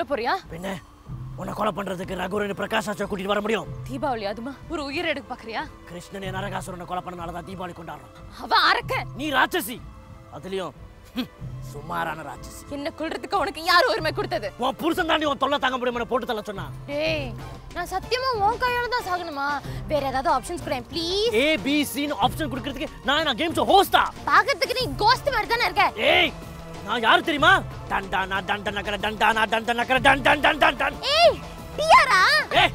போறியா பின்ன உன்னை கொலை பண்றதுக்கு ரகுரன் பிரகாஷ் கூட்டிட்டு வர முடியும் தீபாவளி அதுமா ஒரு உயிர் எடுக்க பாக்குறியா கிருஷ்ணனே நரகாசுரனை கொலை பண்ணனால தான் தீபாவளி கொண்டாடுறோம் அவன் அரக்க நீ ராட்சசி அதுலயும் ஹம், சுமாரான ராட்சசி என்ன கொல்றதுக்கு உனக்கு யார் உரிமை கொடுத்தது உன் புருஷன் தாண்டி உன் தொல்லை தாங்க முடியுமா போட்டு தள்ள சொன்னா டேய் நான் சத்தியமா உன் கையால தான் சாகணுமா வேற ஏதாவது ஆப்ஷன்ஸ் கூட ப்ளீஸ் ஏ பி சின்னு ஆப்ஷன் கொடுக்கறதுக்கு நான் நான் கேம் ஷோ ஹோஸ்டா பாக்கிறதுக்கு நீ கோஸ்ட் மாதிரி தானே இருக்க ஏய் நான் யாரு தெரியுமா டண்டானா டன் டன் நக்கர டண்டானா டன் டன் நக்கர டன் டன் டன் டன் டன் ஏய் டியாரா ஏய்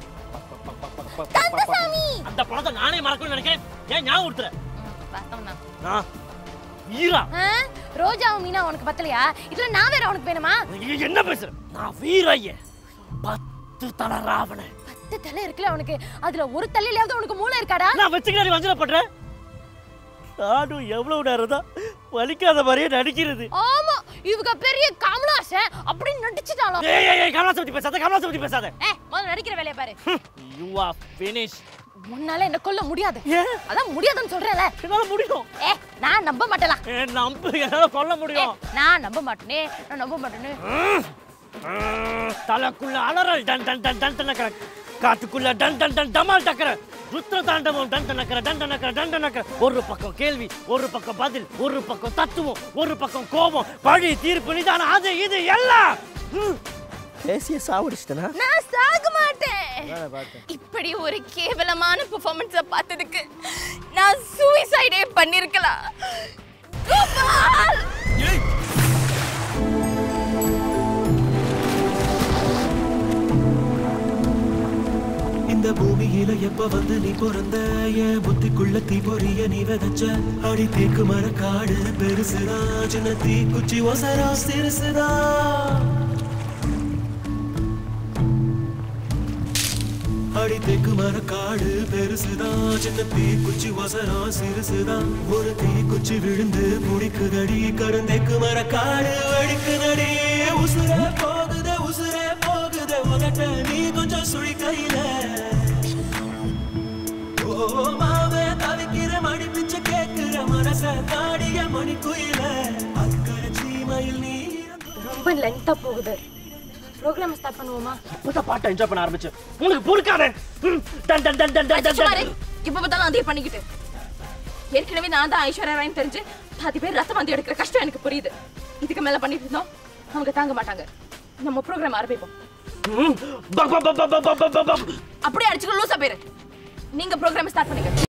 கந்தசாமி அந்த படத்தை நானே மறக்கணும்னு நினைக்கிறேன் ஏன் ஞாபகம் கொடுத்துற வாஸ்தவம் தான் நான் வீரா ஆ? ரோஜாவும் மீனா உனக்கு பத்தலையா இதுல நான் வேற உனக்கு வேணுமா நீ என்ன பேசுற நான் வீரைய பத்து தல ராவணன் பத்து தலை இருக்குல்ல உனக்கு அதுல ஒரு தலையிலாவது உனக்கு மூளை இருக்காடா நான் வச்சுக்கிறேன் வஞ்சன பண்றேன் நானும் எவ்வளவு நேரம் தான் வலிக்காத மாதிரியே நடிக்கிறது ஆமா இவங்க பெரிய கமலாசன் அப்படின்னு நடிச்சுட்டாலும் ஏய் ஏய் ஏய் கமலாசை பத்தி பேசாத கமலாசை பத்தி பேசாத ஏ முதல்ல நடிக்கிற வேலையை பாரு யூ ஆர் ஃபினிஷ் முன்னால என்ன கொல்ல முடியாது ஏன் அதான் முடியாதுன்னு சொல்றேன்ல என்னால முடியும் ஏ நான் நம்ப மாட்டலாம் ஏ நம்பு என்னால கொல்ல ஏ, முடியும் நான் நம்ப மாட்டேனே நான் நம்ப மாட்டேனே தலைக்குள்ள அலறல் டன் டன் டன் டன் டன் நக்கற காட்டுக்குள்ள டன் டன் டன் டமால் டக்கற ருத்ர தாண்டவம் டன் டன் நக்கற டன் டன் நக்கற டன் டன் நக்கற ஒரு பக்கம் கேள்வி ஒரு பக்கம் பதில் ஒரு பக்கம் தத்துவம் ஒரு பக்கம் கோபம் பழி தீர்ப்பு நிதானம் அது இது எல்லாம் பேசிய சாவடிச்சிட்டனா நான் சாக மாட்டேன் இப்படி ஒரு கேவலமான பெர்ஃபார்மன்ஸ பார்த்ததுக்கு நான் சூசைடே பண்ணிருக்கலாம் கோபால் இந்த பூமியில எப்ப வந்து நீ பிறந்த என் புத்திக்குள்ள தீ பொறிய நீ விதைச்ச அடி தேக்கு மர காடு பெருசுதா சின்ன தீ குச்சி ஒசரா சிறுசுதா அடி தேக்கு மர காடு பெருசுதா சின்ன தீ குச்சி ஒசரா சிறுசுதா ஒரு தீ குச்சி விழுந்து முடிக்குதடி கருந்தேக்கு மர காடு வெடிக்குதடி உசுர போகுத உசுர போகுத உதட்ட நீ கொஞ்சம் சுழி கையில ஓ மாவே தவிக்கிற மணி பிச்சை கேட்கிற மனச தாடிய மணி குயில அக்கறை சீமையில் நீ ரொம்ப லென்த்தா போகுது ப்ரோக்ராம் ஸ்டார்ட் பண்ணுவோமா இப்பதான் பாட்டை என்ஜாய் பண்ண ஆரம்பிச்சு உனக்கு பொறுக்காத ம், டன் டன் டன் டன் டன் டன் சுமாரு டன். இப்ப பார்த்தாலும் அதே பண்ணிக்கிட்டு ஏற்கனவே நான் தான் ஐஸ்வர்யா ராய்னு தெரிஞ்சு பாதி பேர் ரத்தம் வந்து எடுக்கிற கஷ்டம் எனக்கு புரியுது இதுக்கு மேல பண்ணிட்டு இருந்தோம் அவங்க தாங்க மாட்டாங்க நம்ம ப்ரோக்ராம் ஆரம்பிப்போம் ம், ப- ப- ப- ப- ப- ப- ப- ப- அப்படியே அடிச்சுக்க லூசா பேரு நீங்க ப்ரோக்ராம் ஸ்டார்ட் பண்ணுங்க